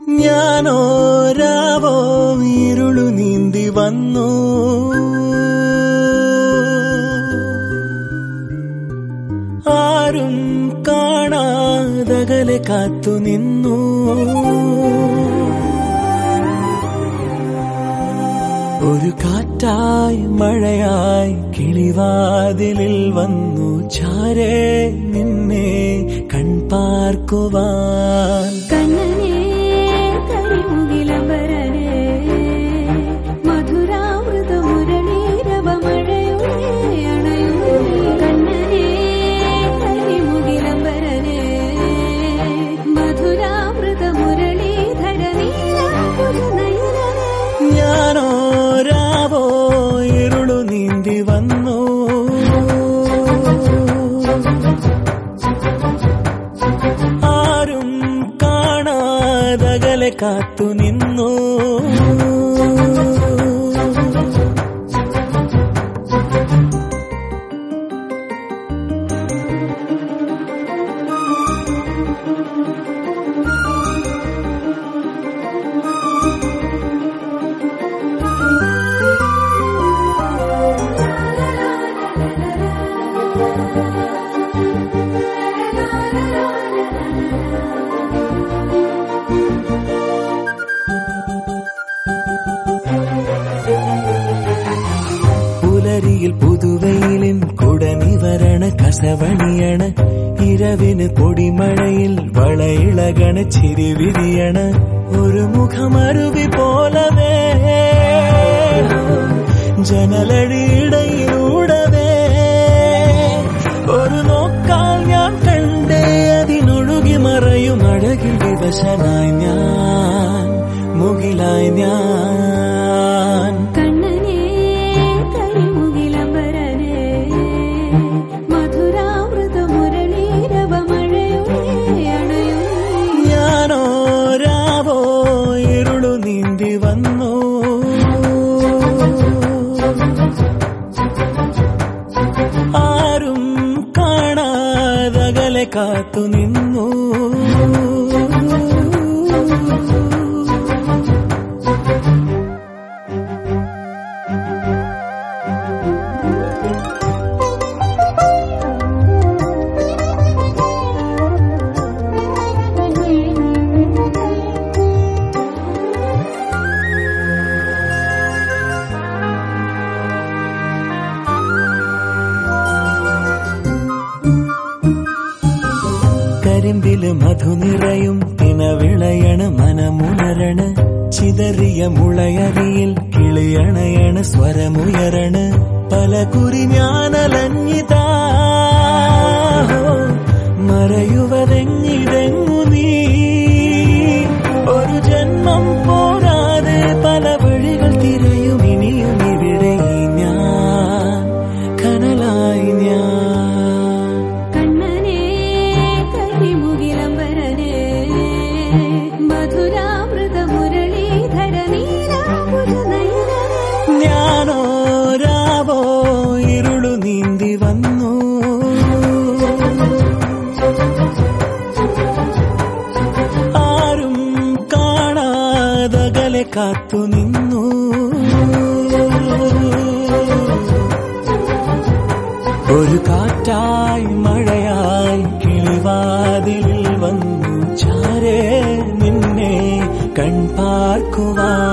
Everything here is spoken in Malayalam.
ഞാനോ രാവോ ഇരുളു നീന്തി വന്നു ആരും കാണാതകലെ കാത്തു നിന്നു ഒരു കാറ്റായി മഴയായി കിളിവാതിലിൽ വന്നു ചാരേ നിന്നെ കൺപാർക്കുവാൻ കണ്ണനേ കരിമുകിലംബരനേ മധുരാമൃത മുരളീരവ മഴയുടെ അണയൂ കണ്ണനേ കരിമുകിലംബരനേ മധുരാമൃത മുരളീധര നീരാപുരനയനേ ഞാനോ രാവോ ഇരുളു നീന്തി വന്നു ആരും കാണാതകലെ കാത്തു നിന്നു പുലരിയിൽ പുതുവെയിലിൻ കുടനിവരണ കസവണിയണ് ഇരവിന് പൊടിമഴയിൽ വളയിളകണ ചിരിവിരിയണ് ഒരു മുഖമരുവി പോലവേ ജനലഴിയിടയിലൂടവേ ഒരു നോക്കാൽ ഞാൻ കണ്ടേ അതിനൊഴുകി മറയും അഴകിൽ വിവശനായി ഞാൻ മുകിലായി ഞാൻ കണ്ണനേ കരിമുകിലംബരനേ മധുരാമൃത മുരളീരവ മഴയുടെ അണയൂ ഞാനോ രാവോ ഇരുളു നീന്തി വന്നു ആരും കാണാതകലെ കാത്തു നിന്നു കരിമ്പില് മധു നിറയും തിനവിളയണ് മനമുണരണ് ചിതറിയ മുളയരിയിൽ കിളിയണയണ് സ്വരമുയരണ് പല കുറി ഞാനലഞ്ഞിതാ മറയുവതെങ്ങിതെങ്ങു നീ ഒരു ജന്മം പോരാതെ പല വഴികൾ തിരയും ഇനിയും ഇവിടെ ഞാൻ കനലായി ഞാൻ കണ്ണനേ കരിമുകിലംബരനേ മധുരാമൃത മുരളീധര നീരാപുരനയനേ ഞാനോ രാവോ ഇരുളു നീന്തി വന്നു ആരും കാണാതകലെ കാത്തു നിന്നു ഒരു കാറ്റായി മഴയായി കിളിവാതിലിൽ വന്നു ചാരേ നിന്നെ കൺപാർക്കുവാൻ